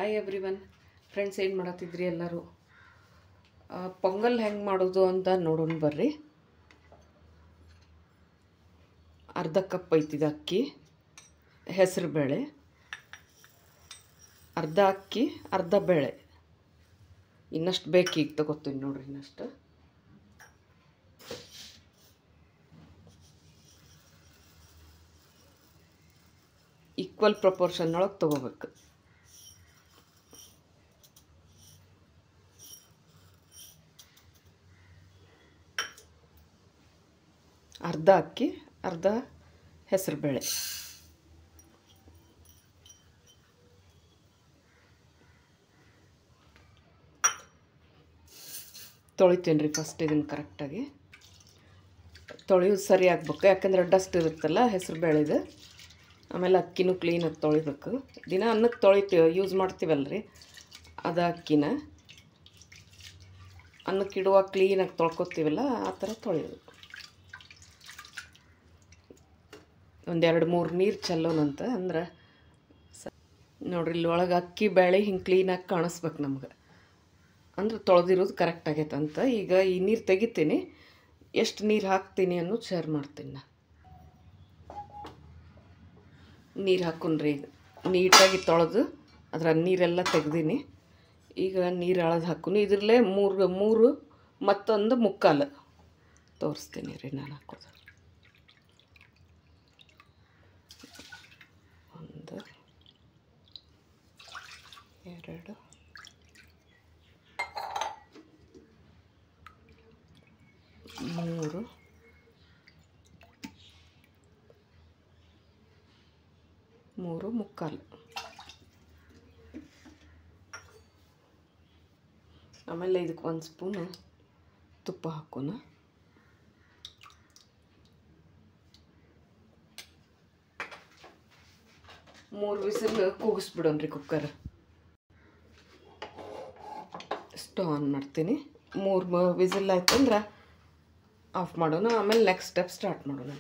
Hi every one friends ಏನು ಮಾಡತ್ತಿದ್ರಿ ಎಲ್ಲರೂ ಆ, ಪೊಂಗಲ್ ಹೆಂಗೆ ಮಾಡೋದು ಅಂತ ನೋಡೋಣ ಬರ್ರಿ ಅರ್ಧ ಕಪ್ ಐತಿದ ಅಕ್ಕಿ ಹೆಸರು ಬೇಳೆ ಅರ್ಧ ಅಕ್ಕಿ ಅರ್ಧ ಬೇಳೆ ಇನ್ನಷ್ಟು ಬೇಕು ಈಗ ತಗೋತೀನಿ ನೋಡ್ರಿ ಇನ್ನಷ್ಟು ಈಕ್ವಲ್ ಪ್ರಪೋರ್ಷನ್ ಒಳಗೆ ತೊಗೋಬೇಕು ಅರ್ಧ ಅಕ್ಕಿ ಅರ್ಧ ಹೆಸರು ಬೇಳೆ ತೊಳಿತೀನಿ ರೀ ಫಸ್ಟ್ ಇದನ್ನು ಕರೆಕ್ಟಾಗಿ ತೊಳೆಯೋದು ಸರಿ ಆಗ್ಬೇಕು ಯಾಕಂದ್ರೆ ಡಸ್ಟ್ ಇರುತ್ತಲ್ಲ ಹೆಸರು ಬೇಳೆದು ಆಮೇಲೆ ಅಕ್ಕಿನೂ ಕ್ಲೀನಾಗಿ ತೊಳಿಬೇಕು ದಿನ ಅನ್ನಕ್ಕೆ ತೊಳಿತೀವಿ ಯೂಸ್ ಮಾಡ್ತೀವಲ್ಲ ರೀ ಅದ ಅಕ್ಕಿನ ಅನ್ನಕ್ಕೆ ಇಡುವಾಗ ಕ್ಲೀನಾಗಿ ತೊಳ್ಕೊತೀವಲ್ಲ ಆ ಥರ ತೊಳೆಯೋದು ಒಂದೆರಡು ಮೂರು ನೀರು ಚೆಲ್ಲೋಣಂತ ಅಂದ್ರೆ ಸ ನೋಡ್ರಿ ಇಲ್ಲಿ ಒಳಗೆ ಅಕ್ಕಿ ಬೇಳೆ ಹಿಂಗೆ ಕ್ಲೀನಾಗಿ ಕಾಣಿಸ್ಬೇಕು ನಮ್ಗೆ ಅಂದ್ರೆ ತೊಳೆದಿರೋದು ಕರೆಕ್ಟ್ ಆಗೈತೆ ಅಂತ ಈಗ ಈ ನೀರು ತೆಗಿತೀನಿ ಎಷ್ಟು ನೀರು ಹಾಕ್ತೀನಿ ಅನ್ನೋದು ಶೇರ್ ಮಾಡ್ತೀನಿ ನಾ ನೀರು ಹಾಕೊಂಡ್ರಿ ಈಗ ನೀಟಾಗಿ ತೊಳೆದು ಅದರ ನೀರೆಲ್ಲ ತೆಗ್ದೀನಿ ಈಗ ನೀರು ಅಳದು ಹಾಕೋನು ಇದರಲ್ಲೇ ಮೂರು ಮೂರು ಮತ್ತೊಂದು ಮುಕ್ಕಾಲು ತೋರಿಸ್ತೀನಿ ರೀ ನಾನು ಹಾಕೋದು ಒಂದು ಎರಡು ಮೂರು ಮೂರು ಮುಕ್ಕಾಲು ಆಮೇಲೆ ಇದಕ್ಕೆ ಒಂದು ಸ್ಪೂನು ತುಪ್ಪ ಹಾಕೋಣ ಮೂರು ವಿಸಿಲ್ ಕೂಗಿಸ್ಬಿಡೋಣ್ರಿ ಕುಕ್ಕರ್ ಸ್ಟವ್ ಆನ್ ಮಾಡ್ತೀನಿ ಮೂರು ವಿಸಿಲ್ ಆಯ್ತಂದ್ರೆ ಆಫ್ ಮಾಡೋಣ ಆಮೇಲೆ ನೆಕ್ಸ್ಟ್ ಸ್ಟೆಪ್ ಸ್ಟಾರ್ಟ್ ಮಾಡೋಣ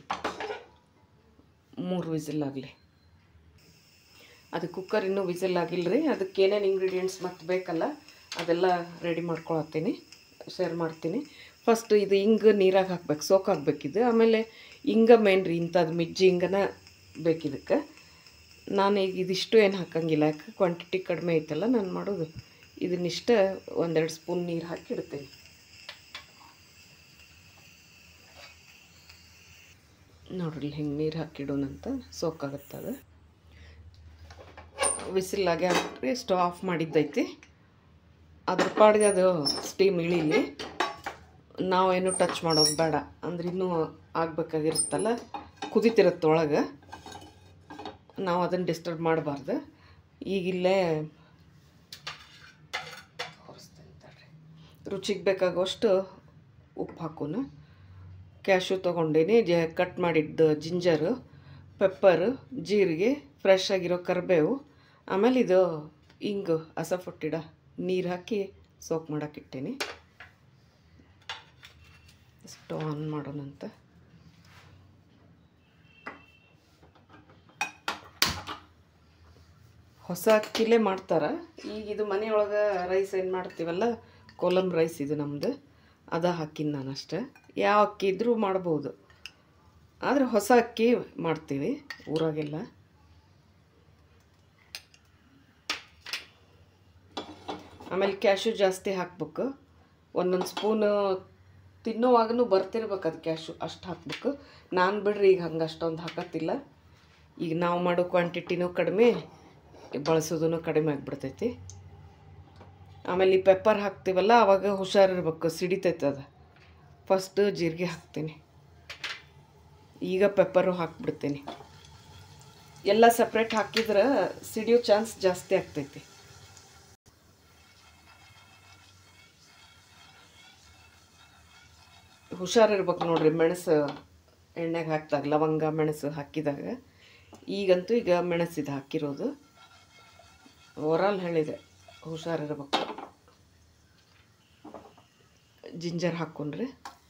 ಮೂರು ವಿಸಿಲ್ ಆಗಲಿ ಅದು ಕುಕ್ಕರ್ ಇನ್ನೂ ವಿಸಿಲ್ ಆಗಿಲ್ಲ ರೀ ಅದಕ್ಕೆ ಏನೇನು ಇಂಗ್ರೀಡಿಯೆಂಟ್ಸ್ ಮತ್ತೆ ಬೇಕಲ್ಲ ಅದೆಲ್ಲ ರೆಡಿ ಮಾಡ್ಕೊಳತ್ತೀನಿ ಶೇರ್ ಮಾಡ್ತೀನಿ ಫಸ್ಟ್ ಇದು ಹಿಂಗೆ ನೀರಾಗ ಹಾಕ್ಬೇಕು ಸೋಕ್ ಹಾಕ್ಬೇಕಿದು ಆಮೇಲೆ ಹಿಂಗ ಮೇನ್ ರೀ ಇಂಥದ್ದು ಮಿಜ್ಜಿ ಹಿಂಗನ ಬೇಕಿದಕ್ಕೆ ನಾನು ಈಗ ಇದಿಷ್ಟು ಏನು ಹಾಕಂಗಿಲ್ಲ ಯಾಕೆ ಕ್ವಾಂಟಿಟಿ ಕಡಿಮೆ ಐತಲ್ಲ ನಾನು ಮಾಡೋದು ಇದನ್ನಿಷ್ಟ ಒಂದೆರಡು ಸ್ಪೂನ್ ನೀರು ಹಾಕಿ ಇಡ್ತೀನಿ ನೋಡ್ರಿ ಹಿಂಗೆ ನೀರು ಹಾಕಿಡೋಣಂತ ಸೋಕಾಗತ್ತೆ ಅದು ವಿಸಿಲಾಗೆ ಹಾಕ್ರಿ ಸ್ಟವ್ ಆಫ್ ಮಾಡಿದ್ದೈತಿ ಅದ್ರ ಪಾಡಿಗೆ ಅದು ಸ್ಟೀಮ್ ಇಳೀಲಿ ನಾವೇನು ಟಚ್ ಮಾಡೋದು ಬೇಡ ಅಂದ್ರೆ ಇನ್ನೂ ಆಗ್ಬೇಕಾಗಿರುತ್ತಲ್ಲ ಕುದಿತಿರುತ್ತೆ ಒಳಗೆ ನಾವು ಅದನ್ನು ಡಿಸ್ಟರ್ಬ್ ಮಾಡಬಾರ್ದು ಈಗಿಲ್ಲೇ ರುಚಿಗೆ ಬೇಕಾಗುವಷ್ಟು ಉಪ್ಪು ಹಾಕೋಣ ಕ್ಯಾಶು ತೊಗೊಂಡೀನಿ ಜ ಕಟ್ ಮಾಡಿದ್ದು ಜಿಂಜರು ಪೆಪ್ಪರು ಜೀರಿಗೆ ಫ್ರೆಶ್ ಆಗಿರೋ ಕರಿಬೇವು ಆಮೇಲೆ ಇದು ಹಿಂಗು ಹಸಫೊಟ್ಟಿಡ ನೀರು ಹಾಕಿ ಸೋಕ್ ಮಾಡೋಕ್ಕಿಟ್ಟೀನಿ ಸ್ಟವ್ ಆನ್ ಮಾಡೋಣಂತ ಹೊಸ ಅಕ್ಕಿಲೇ ಮಾಡ್ತಾರೆ ಈಗ ಇದು ಮನೆಯೊಳಗೆ ರೈಸ್ ಏನು ಮಾಡ್ತೀವಲ್ಲ ಕೋಲಮ್ ರೈಸ್ ಇದು ನಮ್ಮದು ಅದ ಹಾಕಿನಿ ನಾನು ಅಷ್ಟೇ ಯಾವ ಅಕ್ಕಿ ಇದ್ದರೂ ಮಾಡ್ಬೋದು ಆದರೆ ಹೊಸ ಅಕ್ಕಿ ಮಾಡ್ತೀವಿ ಊರಾಗೆಲ್ಲ ಆಮೇಲೆ ಕ್ಯಾಶು ಜಾಸ್ತಿ ಹಾಕ್ಬೇಕು ಒಂದೊಂದು ಸ್ಪೂನು ತಿನ್ನೋವಾಗೂ ಬರ್ತಿರ್ಬೇಕು ಅದು ಕ್ಯಾಶು ಅಷ್ಟು ಹಾಕ್ಬೇಕು ನಾನು ಬಿಡ್ರಿ ಈಗ ಹಂಗೆ ಅಷ್ಟೊಂದು ಹಾಕತ್ತಿಲ್ಲ ಈಗ ನಾವು ಮಾಡೋ ಕ್ವಾಂಟಿಟಿನೂ ಕಡಿಮೆ ಬಳಸೋದೂ ಕಡಿಮೆ ಆಗಿಬಿಡ್ತೈತಿ ಆಮೇಲೆ ಈ ಪೆಪ್ಪರ್ ಹಾಕ್ತೀವಲ್ಲ ಆವಾಗ ಹುಷಾರಿರ್ಬೇಕು ಸಿಡಿತೈತೆ ಅದು ಫಸ್ಟ್ ಜೀರಿಗೆ ಹಾಕ್ತೀನಿ ಈಗ ಪೆಪ್ಪರು ಹಾಕ್ಬಿಡ್ತೀನಿ ಎಲ್ಲ ಸಪ್ರೇಟ್ ಹಾಕಿದ್ರೆ ಸಿಡಿಯೋ ಚಾನ್ಸ್ ಜಾಸ್ತಿ ಆಗ್ತೈತಿ ಹುಷಾರಿರ್ಬೇಕು ನೋಡ್ರಿ ಮೆಣಸು ಎಣ್ಣೆಗೆ ಹಾಕಿದಾಗ ಲವಂಗ ಮೆಣಸು ಹಾಕಿದಾಗ ಈಗಂತೂ ಈಗ ಮೆಣಸಿದು ಹಾಕಿರೋದು ಓವರಾಲ್ ಹೇಳಿದೆ ಹುಷಾರಿರ್ಬೇಕು ಜಿಂಜರ್ ಹಾಕ್ಕೊಂಡ್ರಿ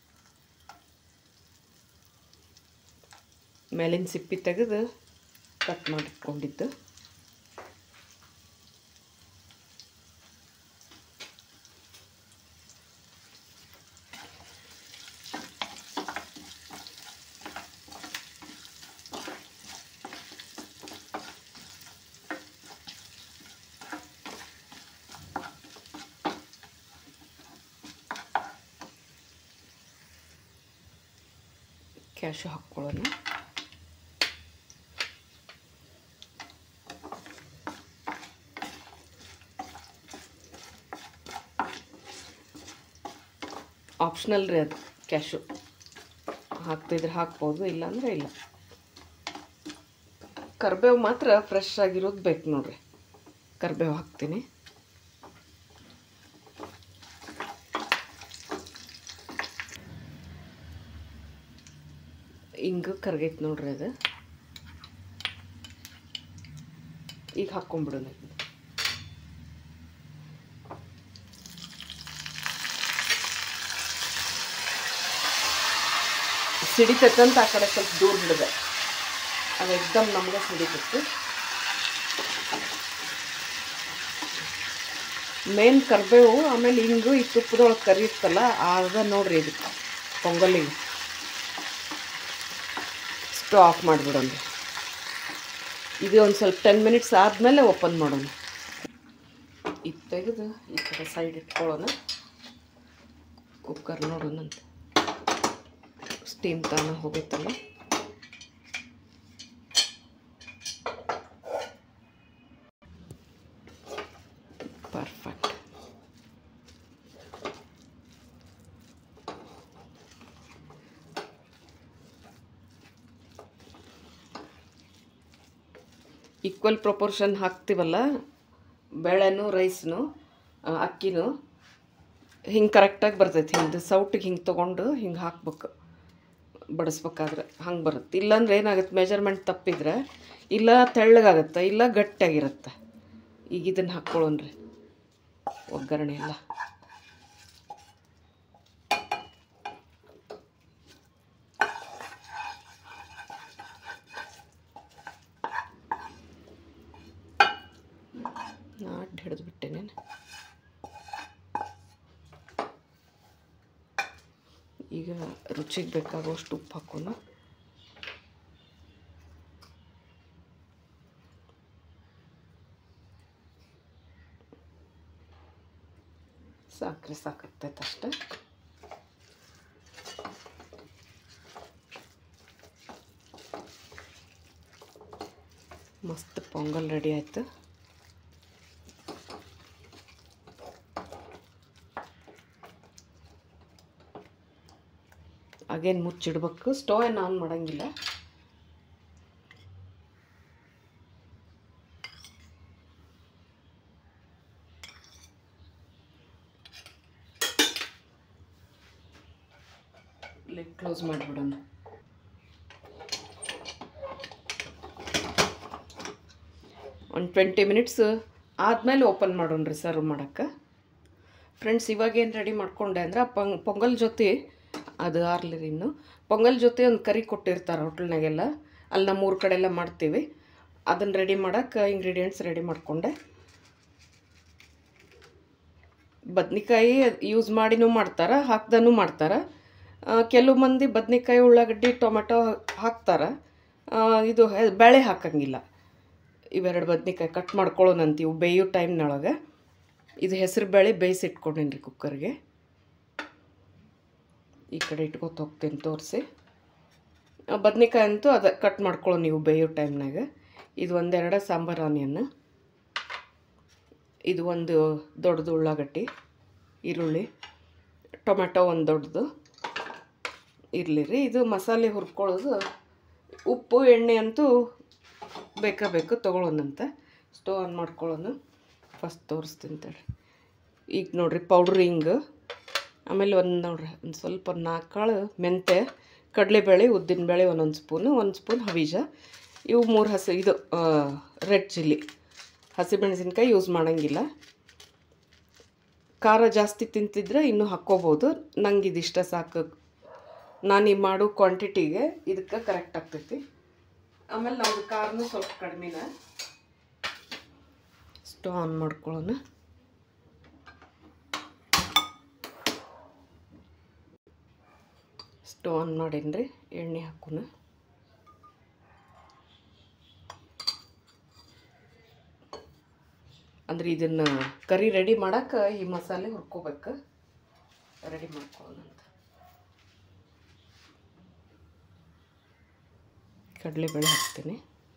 ಮೇಲಿನ ಸಿಪ್ಪಿ ತೆಗೆದು ಕಟ್ ಮಾಡಿಟ್ಕೊಂಡಿದ್ದು ಕ್ಯಾಶು ಹಾಕ್ಕೊಳ್ಳೋಣ ಆಪ್ಷನಲ್ ರೀ ಅದು ಕ್ಯಾಶು ಹಾಕ್ತಿದ್ರೆ ಹಾಕ್ಬೋದು ಇಲ್ಲಾಂದ್ರೆ ಇಲ್ಲ ಕರ್ಬೇವು ಮಾತ್ರ ಫ್ರೆಶ್ ಆಗಿರೋದು ಬೇಕು ನೋಡ್ರಿ ಕರ್ಬೇವು ಹಾಕ್ತೀನಿ ಹಿಂಗೆ ಕರ್ಗೈತೆ ನೋಡ್ರಿ ಅದು ಈಗ ಹಾಕ್ಕೊಂಬಿಡೋಣ ಇದನ್ನ. ಸಿಡಿತಕ್ಕಂತ ಆ ಕಡೆ ಸ್ವಲ್ಪ ದೂರ ಹಿಡಿದೆ ಅದು ಎಕ್ದಮ್ ನಮ್ಗೆ ಸಿಡಿತೈತಿ ಮೇನ್ ಕರ್ಬೇವು ಆಮೇಲೆ ಹಿಂಗು ಈ ತುಪ್ಪದೊಳಗೆ ಕರಿಯುತ್ತಲ್ಲ ಅದ ನೋಡ್ರಿ ಇದು ಪೊಂಗಲಿಗೆ ಸ್ಟವ್ ಆಫ್ ಮಾಡಿಬಿಡೋಣ ಇದು ಒಂದು ಸ್ವಲ್ಪ ಟೆನ್ ಮಿನಿಟ್ಸ್ ಆದಮೇಲೆ ಓಪನ್ ಮಾಡೋಣ ಇದು ತೆಗೆದು ಈ ಕಡೆ ಸೈಡ್ ಇಟ್ಕೊಳ್ಳೋಣ ಕುಕ್ಕರ್ ನೋಡೋಣಂತೆ ಸ್ಟೀಮ್ ತಾನ ಹೋಗೈತಲ್ಲ ಪರ್ಫೆಕ್ಟ್ ಈಕ್ವಲ್ ಪ್ರಪೋರ್ಷನ್ ಹಾಕ್ತೀವಲ್ಲ ಬೇಳೆನೂ ರೈಸ್ನು ಆ, ಅಕ್ಕಿನೂ ಹಿಂಗೆ ಕರೆಕ್ಟಾಗಿ ಬರ್ತೈತಿ ಹಿಂಗೆ ಸೌಟಿಗೆ ಹಿಂಗೆ ತೊಗೊಂಡು ಹಿಂಗೆ ಹಾಕ್ಬೇಕು ಬಡಿಸ್ಬೇಕಾದ್ರೆ ಹಂಗೆ ಬರುತ್ತೆ ಇಲ್ಲಾಂದ್ರೆ ಏನಾಗುತ್ತೆ ಮೆಜರ್ಮೆಂಟ್ ತಪ್ಪಿದ್ರೆ ಇಲ್ಲ ತೆಳ್ಳಗಾಗತ್ತೆ ಇಲ್ಲ ಗಟ್ಟಿಯಾಗಿರುತ್ತೆ ಈಗ ಇದನ್ನು ಹಾಕ್ಕೊಳ್ಳೋಣ್ರಿ ಒಗ್ಗರಣೆ ಎಲ್ಲ ನಾಟ್ ಹಿಡಿದು ಬಿಟ್ಟೆನೇನು ಈಗ ರುಚಿಗೆ ಬೇಕಾಗುವಷ್ಟು ಉಪ್ಪು ಹಾಕೋಣ ಸಾಕ್ರಿ ಸಾಕಾಗ್ತೈತೆ ಅಷ್ಟೆ ಮಸ್ತ್ ಪೊಂಗಲ್ ರೆಡಿ ಆಯ್ತು ಅಗೇನ್ ಮುಚ್ಚಿಡ್ಬೇಕು ಸ್ಟವ್ ಏನು ಆನ್ ಮಾಡಂಗಿಲ್ಲ ಲಿಡ್ ಕ್ಲೋಸ್ ಮಾಡಿಬಿಡೋಣ ಒಂದು ಟ್ವೆಂಟಿ ಮಿನಿಟ್ಸ್ ಆದಮೇಲೆ ಓಪನ್ ಮಾಡೋಣ್ರಿ ಸರ್ವ್ ಮಾಡೋಕ್ಕೆ ಫ್ರೆಂಡ್ಸ್ ಇವಾಗ ಏನು ರೆಡಿ ಮಾಡ್ಕೊಂಡೆ ಅಂದ್ರೆ ಪೊಂಗ್ ಪೊಂಗಲ್ ಜೊತೆ ಅದು ಆರ್ಲಿರಿ ಇನ್ನು ಪೊಂಗಲ್ ಜೊತೆ ಒಂದು ಕರಿ ಕೊಟ್ಟಿರ್ತಾರೆ ಹೋಟ್ಲ್ನಾಗೆಲ್ಲ ಅಲ್ಲಿ ನಮ್ಮ ಊರ ಕಡೆ ಎಲ್ಲ ಮಾಡ್ತೀವಿ ಅದನ್ನು ರೆಡಿ ಮಾಡೋಕ್ಕೆ ಇಂಗ್ರೀಡಿಯೆಂಟ್ಸ್ ರೆಡಿ ಮಾಡಿಕೊಂಡೆ ಬದ್ನಿಕಾಯಿ ಯೂಸ್ ಮಾಡಿನೂ ಮಾಡ್ತಾರೆ ಹಾಕ್ದನೂ ಮಾಡ್ತಾರೆ ಆ, ಕೆಲವು ಮಂದಿ ಬದ್ನಿಕಾಯಿ ಉಳ್ಳಾಗಡ್ಡಿ ಟೊಮೆಟೊ ಹಾಕ್ತಾರೆ ಆ, ಇದು ಹೆ- ಬೇಳೆ ಹಾಕಂಗಿಲ್ಲ ಇವೆರಡು ಬದ್ನಿಕಾಯಿ ಕಟ್ ಮಾಡ್ಕೊಳ್ಳೋಣಂತೀವಿ ಬೇಯೋ ಟೈಮ್ನೊಳಗೆ ಇದು ಹೆಸರು ಬೇಳೆ ಬೇಯಿಸಿಟ್ಕೊಂಡೇನಿ ರೀ ಕುಕ್ಕರ್ಗೆ ಈ ಕಡೆ ಇಟ್ಕೊತ ಹೋಗ್ತೀನಿ ತೋರಿಸಿ ಬದ್ನಿಕಾಯಿ ಅಂತೂ ಅದು ಕಟ್ ಮಾಡ್ಕೊಳ್ಳೋ ನೀವು ಬೇಯೋ ಟೈಮ್ನಾಗ ಇದು ಒಂದೆರಡು ಸಾಂಬಾರು ಆನಿಯನ್ ಇದು ಒಂದು ದೊಡ್ಡದು ಉಳ್ಳಾಗಡ್ಡಿ ಈರುಳ್ಳಿ ಟೊಮೆಟೊ ಒಂದು ದೊಡ್ಡದು ಇರಲಿ ರೀ ಇದು ಮಸಾಲೆ ಹುರ್ಕೊಳ್ಳೋದು ಉಪ್ಪು ಎಣ್ಣೆ ಅಂತೂ ಬೇಕಾ ಬೇಕು ತೊಗೊಳೋಣಂತೆ ಸ್ಟವ್ ಆನ್ ಮಾಡ್ಕೊಳ್ಳೋಣ ಫಸ್ಟ್ ತೋರಿಸ್ತೀನಿ ತಡ್ರಿ ಈಗ ನೋಡ್ರಿ ಪೌಡ್ರ್ ಹಿಂಗೆ ಆಮೇಲೆ ಒಂದು ನೋಡ್ರಿ ಒಂದು ಸ್ವಲ್ಪ ನಾಲ್ಕು ಕಾಳು ಮೆಂತೆ ಕಡಲೆಬೇಳೆ ಉದ್ದಿನಬೇಳೆ ಒಂದೊಂದು ಸ್ಪೂನು ಒಂದು ಸ್ಪೂನ್ ಹವೀಜ ಇವು ಮೂರು ಹಸಿ ಇದು ರೆಡ್ ಚಿಲ್ಲಿ ಹಸಿಮೆಣಸಿನ್ಕಾಯಿ ಯೂಸ್ ಮಾಡೋಂಗಿಲ್ಲ ಖಾರ ಜಾಸ್ತಿ ತಿಂತಿದ್ರೆ ಇನ್ನೂ ಹಾಕ್ಕೋಬೋದು ನಂಗೆ ಇದಿಷ್ಟ ಸಾಕು ನಾನು ಈ ಮಾಡೋ ಕ್ವಾಂಟಿಟಿಗೆ ಇದಕ್ಕೆ ಕರೆಕ್ಟ್ ಆಗ್ತೈತಿ ಆಮೇಲೆ ನಮ್ದು ಖಾರನೂ ಸ್ವಲ್ಪ ಕಡಿಮೆನ ಸ್ಟವ್ ಆನ್ ಮಾಡ್ಕೊಳ್ಳೋಣ ಸ್ಟವ್ ಆನ್ ಮಾಡೀನಿ ಎಣ್ಣೆ ಹಾಕೋಣ ಅಂದ್ರೆ ಇದನ್ನು ಕರಿ ರೆಡಿ ಮಾಡಕ್ಕೆ ಈ ಮಸಾಲೆ ಹುರ್ಕೋಬೇಕು ರೆಡಿ ಮಾಡ್ಕೊಳ್ಳೋಣ ಅಂತ ಕಡಲೆಬೇಳೆ ಹಾಕ್ತೀನಿ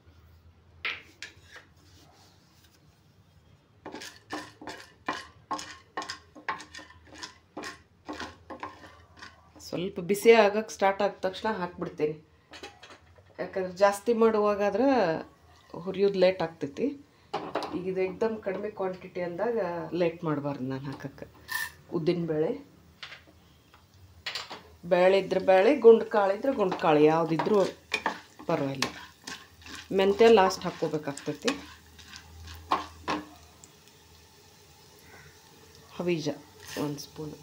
ಸ್ವಲ್ಪ ಬಿಸಿ ಆಗಕ್ಕೆ ಸ್ಟಾರ್ಟ್ ಆದ ತಕ್ಷಣ ಹಾಕ್ಬಿಡ್ತೀನಿ ಯಾಕಂದ್ರೆ ಜಾಸ್ತಿ ಮಾಡುವಾಗಾದ್ರೆ ಹುರಿಯೋದು ಲೇಟ್ ಆಗ್ತೈತಿ ಈಗ ಇದು ಎಕ್ದಮ್ ಕಡಿಮೆ ಕ್ವಾಂಟಿಟಿ ಅಂದಾಗ ಲೇಟ್ ಮಾಡಬಾರ್ದು ನಾನು ಹಾಕಕ್ಕೆ ಉದ್ದಿನಬೇಳೆ ಬೇಳೆ ಇದ್ರೆ ಬೇಳೆ ಗುಂಡು ಕಾಳು ಇದ್ರೆ ಗುಂಡು ಕಾಳು ಯಾವುದಿದ್ರೂ ಪರವಾಗಿಲ್ಲ ಮೆಂತ್ಯ ಲಾಸ್ಟ್ ಹಾಕ್ಕೋಬೇಕಾಗ್ತೈತಿ ಹವೀಜ ಒಂದು ಸ್ಪೂನು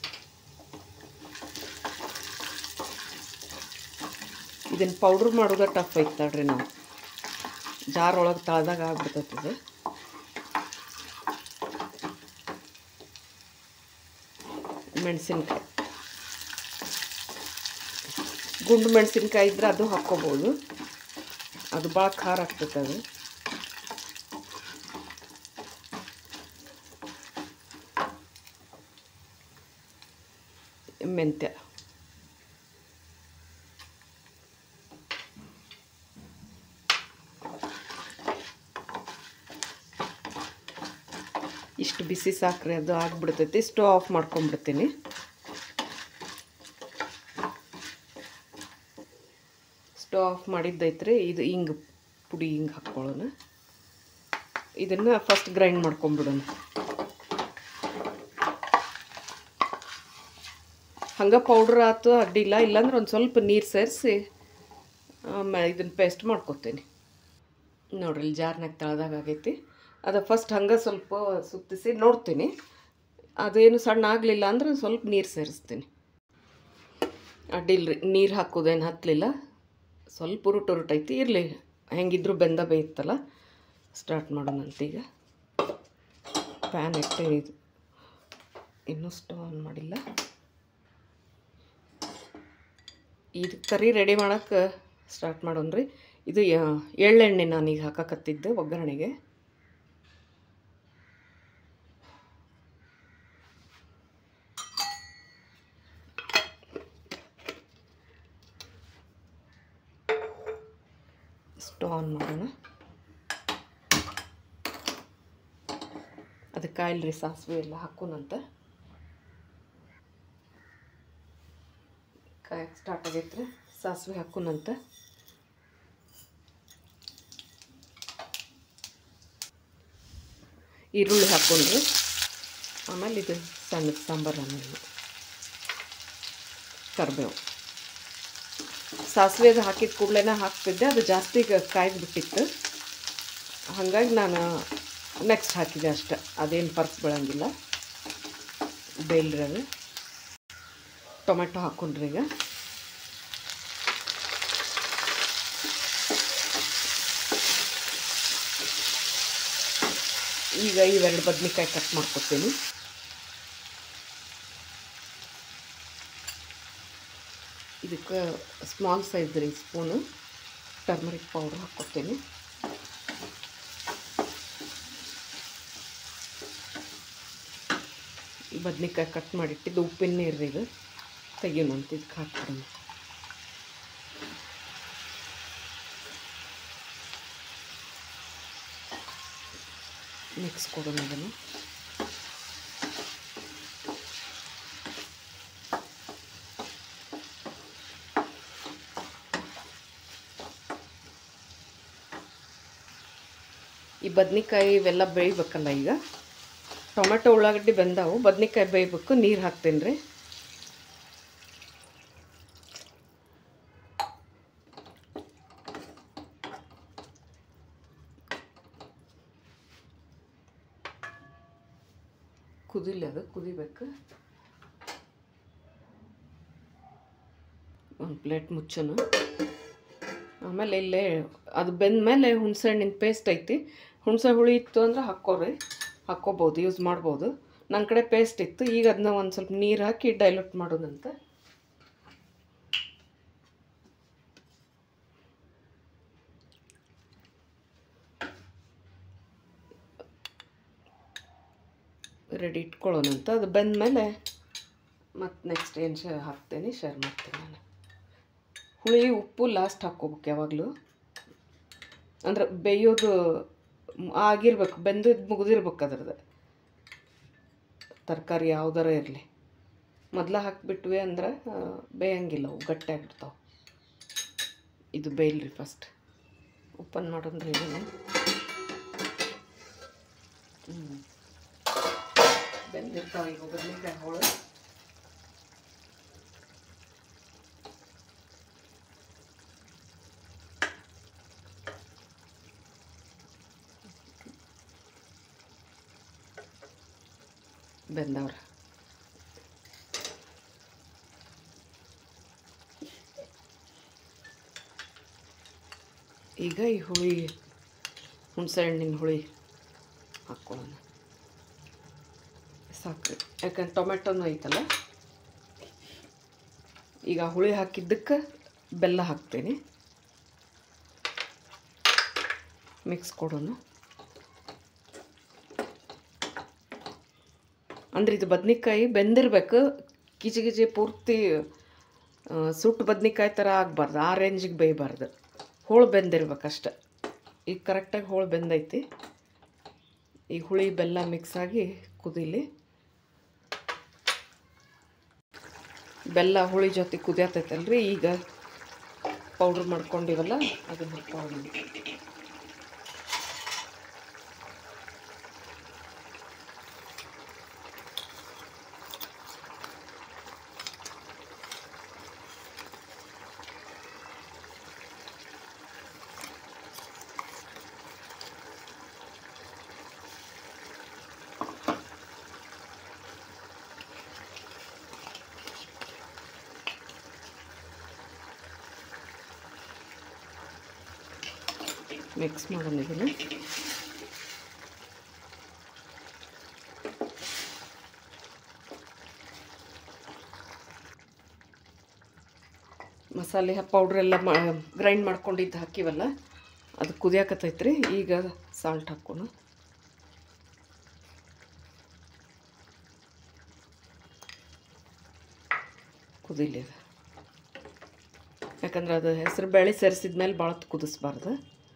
ಇದನ್ನು ಪೌಡ್ರ್ ಮಾಡೋದು ಟಫ್ ಐತೆ ತಡ್ರಿ ನಾವು ಜಾರ್ ಒಳಗೆ ತಳ್ದಾಗ ಆಗ್ಬಿಡ್ತೈತಿ ಇದು ಮೆಣಸಿನ್ಕಾಯಿ ಗುಂಡು ಮೆಣಸಿನ್ಕಾಯಿ ಇದ್ರೆ ಅದು ಹಾಕ್ಕೋಬೋದು ಅದು ಭಾಳ ಖಾರ ಆಗ್ತೈತೆ ಅದು ಮೆಂತ್ಯ ಇಷ್ಟು ಬಿಸಿ ಸಾಕ್ರೆ ಅದು ಆಗಿಬಿಡ್ತೈತಿ ಸ್ಟವ್ ಆಫ್ ಮಾಡ್ಕೊಂಬಿಡ್ತೀನಿ ಸ್ಟವ್ ಆಫ್ ಮಾಡಿದ್ದೈತ್ರಿ ಇದು ಹಿಂಗೆ ಪುಡಿ ಹಿಂಗೆ ಹಾಕ್ಕೊಳ್ಳೋಣ ಇದನ್ನು ಫಸ್ಟ್ ಗ್ರೈಂಡ್ ಮಾಡ್ಕೊಂಬಿಡೋಣ ಹಂಗೆ ಪೌಡ್ರ್ ಆಯ್ತು ಅಡ್ಡಿಲ್ಲ ಇಲ್ಲಾಂದ್ರೆ ಒಂದು ಸ್ವಲ್ಪ ನೀರು ಸೇರಿಸಿ ಆಮೇಲೆ ಇದನ್ನು ಪೇಸ್ಟ್ ಮಾಡ್ಕೊತೀನಿ ನೋಡ್ರಿ ಇಲ್ಲಿ ಜಾರ್ನಾಗ ತಳದಾಗ ಆಗೈತಿ ಅದು ಫಸ್ಟ್ ಹಂಗೆ ಸ್ವಲ್ಪ ಸುತ್ತಿಸಿ ನೋಡ್ತೀನಿ ಅದೇನು ಸಣ್ಣ ಆಗಲಿಲ್ಲ ಅಂದ್ರೆ ಸ್ವಲ್ಪ ನೀರು ಸೇರಿಸ್ತೀನಿ ಅಡ್ಡಿಲ್ರಿ ನೀರು ಹಾಕೋದೇನು ಹತ್ತಲಿಲ್ಲ ಸ್ವಲ್ಪ ಉರುಟು ಉರುಟೈತಿ ಇರಲಿ ಹೆಂಗಿದ್ರು ಬೆಂದ ಬೇಯ್ತಲ್ಲ ಸ್ಟಾರ್ಟ್ ಮಾಡೋಣಂತ ಈಗ ಪ್ಯಾನ್ ಇಟ್ಟೆ ಇದು ಇನ್ನೂ ಸ್ಟವ್ ಆನ್ ಮಾಡಿಲ್ಲ ಇದು ಕರಿ ರೆಡಿ ಮಾಡೋಕ್ಕೆ ಸ್ಟಾರ್ಟ್ ಮಾಡೋಣ್ರಿ ಇದು ಯ- ಎಳ್ಳೆಣ್ಣೆ ನಾನೀಗ ಹಾಕಕತ್ತಿದ್ದೆ ಒಗ್ಗರಣೆಗೆ ಸ್ಟವ್ ಆನ್ ಮಾಡೋಣ ಅದಕ್ಕೆ ಕಾಯಿಲ್ರಿ ಸಾಸಿವೆ ಎಲ್ಲ ಹಾಕೋಣಂತ ಕಾಯಕ್ಕೆ ಸ್ಟಾರ್ಟ್ ಆಗೈತ್ರಿ ಸಾಸಿವೆ ಹಾಕೋಣಂತ ಈರುಳ್ಳಿ ಹಾಕ್ಕೊಂಡ್ರಿ ಆಮೇಲೆ ಇದು ಸಣ್ಣ ಸಾಂಬಾರು ಆಮೇಲೆ ಕರಿಬೇವು ಸಾಸಿವೆ ಅದು ಹಾಕಿದ ಕೂಡಲೇ ಹಾಕ್ತಿದ್ದೆ ಅದು ಜಾಸ್ತಿ ಕಾಯ್ದು ಬಿಟ್ಟಿತ್ತು ಹಾಗಾಗಿ ನಾನು ನೆಕ್ಸ್ಟ್ ಹಾಕಿದೆ ಅಷ್ಟೆ ಅದೇನು ಪರ್ಸ್ ಬೀಳಂಗಿಲ್ಲ ಬೇಲ್ರಿ ಅದು ಟೊಮೆಟೊ ಹಾಕ್ಕೊಂಡ್ರಿ ಈಗ ಈಗ ಇವೆರಡು ಬದ್ನಿಕಾಯಿ ಕಟ್ ಮಾಡ್ಕೊತೀನಿ ಇದಕ್ಕೆ ಸ್ಮಾಲ್ ಸೈಜ್ ರೀ ಸ್ಪೂನು ಟರ್ಮರಿಕ್ ಪೌಡ್ರ್ ಹಾಕ್ಕೊತೀನಿ ಬದ್ನಿಕಾಯಿ ಕಟ್ ಮಾಡಿಟ್ಟಿದ್ದು ಉಪ್ಪಿನ ನೀರು ಇದು ತೆಗಿಯೋಣಂತ ಇದಕ್ಕೆ ಹಾಕ್ಬಿಡೋಣ ಮಿಕ್ಸ್ ಕೊಡೋಣ ಅದನ್ನು ಈ ಬದ್ನಿಕಾಯಿ ಇವೆಲ್ಲ ಬೇಯ್ಬೇಕಲ್ಲ ಈಗ ಟೊಮೆಟೊ ಉಳ್ಳಾಗಡ್ಡಿ ಬೆಂದಾವು ಬದ್ನಿಕಾಯಿ ಬೇಯ್ಬೇಕು ನೀರು ಹಾಕ್ತೀನಿ ರೀ ಕುದಿಲಿ ಅದು ಕುದಿಬೇಕು ಒಂದು ಪ್ಲೇಟ್ ಮುಚ್ಚೋಣ ಆಮೇಲೆ ಇಲ್ಲೇ ಅದು ಬೆಂದ ಮೇಲೆ ಹುಣಸೆ ಹಣ್ಣಿನ ಪೇಸ್ಟ್ ಐತಿ ಹುಣಸೆ ಹುಳಿ ಇತ್ತು ಅಂದ್ರೆ ಹಾಕ್ಕೋರಿ ಹಾಕ್ಕೋಬೋದು ಯೂಸ್ ಮಾಡ್ಬೋದು ನನ್ನ ಕಡೆ ಪೇಸ್ಟ್ ಇತ್ತು ಈಗ ಅದನ್ನ ಒಂದು ಸ್ವಲ್ಪ ನೀರು ಹಾಕಿ ಡೈಲ್ಯೂಟ್ ಮಾಡೋದಂತೆ ರೆಡಿ ಇಟ್ಕೊಳ್ಳೋಣಂತ ಅದು ಬೆಂದ ಮೇಲೆ ಮತ್ತು ನೆಕ್ಸ್ಟ್ ಏನು ಶೇ ಹಾಕ್ತೀನಿ ಶೇರ್ ಮಾಡ್ತೀನಿ ನಾನು ಹುಳಿ ಉಪ್ಪು ಲಾಸ್ಟ್ ಹಾಕ್ಕೋಬೇಕು ಯಾವಾಗಲೂ ಅಂದ್ರೆ ಬೇಯೋದು ಮ್- ಆಗಿರ್ಬೇಕು ಬೆಂದಿದ್ದು ಮುಗಿದಿರ್ಬೇಕು ಅದ್ರದ್ದು ತರಕಾರಿ ಯಾವ್ದಾರ ಇರಲಿ ಮೊದಲ ಹಾಕಿಬಿಟ್ವಿ ಅಂದ್ರೆ ಆ, ಬೇಯಂಗಿಲ್ಲ ಅವು ಗಟ್ಟಿ ಆಗ್ಬಿಡ್ತಾವೆ ಇದು ಬೇಯಲ್ರಿ ಫಸ್ಟ್ ಓಪನ್ ಮಾಡೋಣ್ರಿ ಇದನ್ನು ಹ್ಞೂ ಬೆಂದಿರ್ತಾವೆ ಈಗ ಬದನೆಕಾಯಿ ಹೋಳು ಬೆಂದವ್ರ ಈಗ ಈ ಹುಳಿ ಹುಣಸೆ ಹಣ್ಣಿನ ಹುಳಿ ಹಾಕ್ಕೊಳ್ಳೋಣ ಸಾಕ್ರಿ ಯಾಕಂದ್ರೆ ಟೊಮೆಟೊನೂ ಐತಲ್ಲ ಈಗ ಹುಳಿ ಹಾಕಿದ್ದಕ್ಕೆ ಬೆಲ್ಲ ಹಾಕ್ತೀನಿ ಮಿಕ್ಸ್ ಕೊಡೋಣ ಅಂದ್ರೆ ಇದು ಬದ್ನಿಕಾಯಿ ಬೆಂದಿರ್ಬೇಕು ಕಿಚಿ ಕಿಚಿ ಪೂರ್ತಿ ಆ, ಸುಟ್ಟು ಬದ್ನಿಕಾಯಿ ಥರ ಆಗಬಾರ್ದು ಆ ರೇಂಜಿಗೆ ಬೇಯಬಾರ್ದು ಹೋಳು ಬೆಂದಿರ್ಬೇಕಷ್ಟೆ ಈಗ ಕರೆಕ್ಟಾಗಿ ಹೋಳು ಬೆಂದೈತಿ ಈಗ ಹುಳಿ ಬೆಲ್ಲ ಮಿಕ್ಸ್ ಆಗಿ ಕುದೀಲಿ ಬೆಲ್ಲ ಹುಳಿ ಜೊತೆ ಕುದಿಯತೈತಲ್ರಿ ಈಗ ಪೌಡ್ರ್ ಮಾಡ್ಕೊಂಡಿವಲ್ಲ ಅದನ್ನ ಹಾಕ್ಕೊಳ್ಳೋಣ ಮಿಕ್ಸ್ ಮಾಡೋಣ ಇದನ್ನು ಮಸಾಲೆ ಪೌಡ್ರ್ ಎಲ್ಲ ಮಾ ಗ್ರೈಂಡ್ ಮಾಡ್ಕೊಂಡಿದ್ದು ಹಾಕಿವಲ್ಲ ಅದು ಕುದಿಯಾಕತ್ತೈತ್ರಿ ಈಗ ಸಾಲ್ಟ್ ಹಾಕೋಣ ಕುದಿಲಿ ಅದು ಯಾಕಂದ್ರೆ ಅದು ಹೆಸರು ಬೇಳೆ ಸೇರಿಸಿದ ಮೇಲೆ ಭಾಳ ಕುದಿಸ್ಬಾರ್ದು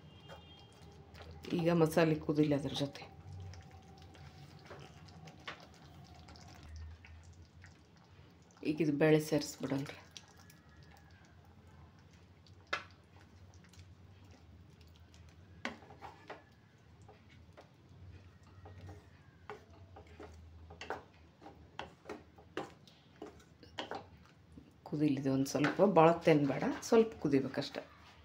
ಈಗ ಮಸಾಲೆ ಕುದಿಲಿ ಅದ್ರ ಜೊತೆ ಈಗ ಇದು ಬೇಳೆ ಸೇರಿಸ್ಬಿಡಲ್ರಿ ಕುದಿಲಿದೆ ಒಂದು ಸ್ವಲ್ಪ ಭಾಳ ತೆನ್ ಬೇಡ ಸ್ವಲ್ಪ ಕುದಿಬೇಕಷ್ಟೆ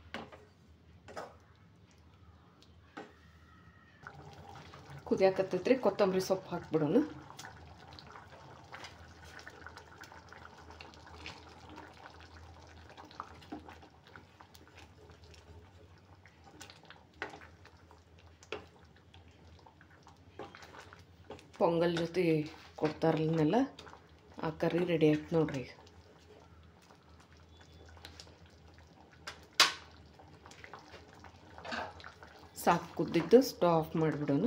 ಕುದಿಯಾಕತ್ತೈತ್ರಿ ಕೊತ್ತಂಬರಿ ಸೊಪ್ಪು ಹಾಕ್ಬಿಡೋಣ ಪೊಂಗಲ್ ಜೊತೆ ಕೊಡ್ತಾರಲ್ಲನೆಲ್ಲ ಆ ಕರಿ ರೆಡಿ ಆಯ್ತು ನೋಡ್ರಿ ಈಗ ಸಾಕು ಕುದ್ದಿದ್ದು ಸ್ಟವ್ ಆಫ್ ಮಾಡಿಬಿಡೋಣ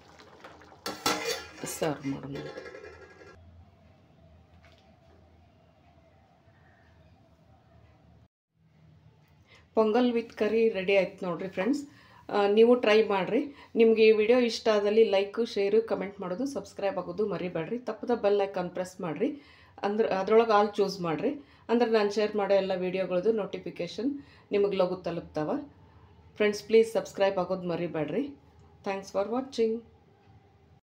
ಸರ್ವ್ ಮಾಡೋಣ ಪೊಂಗಲ್ ವಿತ್ ಕರಿ ರೆಡಿ ಆಯ್ತು ನೋಡ್ರಿ ಫ್ರೆಂಡ್ಸ್ ನೀವು ಟ್ರೈ ಮಾಡಿರಿ ನಿಮಗೆ ಈ ವಿಡಿಯೋ ಇಷ್ಟ ಆದಲ್ಲಿ ಲೈಕು ಶೇರು ಕಮೆಂಟ್ ಮಾಡೋದು ಸಬ್ಸ್ಕ್ರೈಬ್ ಆಗೋದು ಮರಿಬೇಡ್ರಿ ತಪ್ಪದ ಬೆಲ್ ಐಕಾನ್ ಪ್ರೆಸ್ ಮಾಡಿರಿ ಅಂದ್ರೆ ಅದ್ರೊಳಗೆ ಆಲ್ ಚೂಸ್ ಮಾಡಿರಿ ಅಂದ್ರೆ ನಾನು ಶೇರ್ ಮಾಡೋ ಎಲ್ಲ ವೀಡಿಯೋಗಳದ್ದು ನೋಟಿಫಿಕೇಷನ್ ನಿಮಗೆ ಲಘು ತಲುಪ್ತಾವ ಫ್ರೆಂಡ್ಸ್ ಪ್ಲೀಸ್ ಸಬ್ಸ್ಕ್ರೈಬ್ ಆಗೋದು ಮರಿಬೇಡ್ರಿ ಥ್ಯಾಂಕ್ಸ್ ಫಾರ್ ವಾಚಿಂಗ್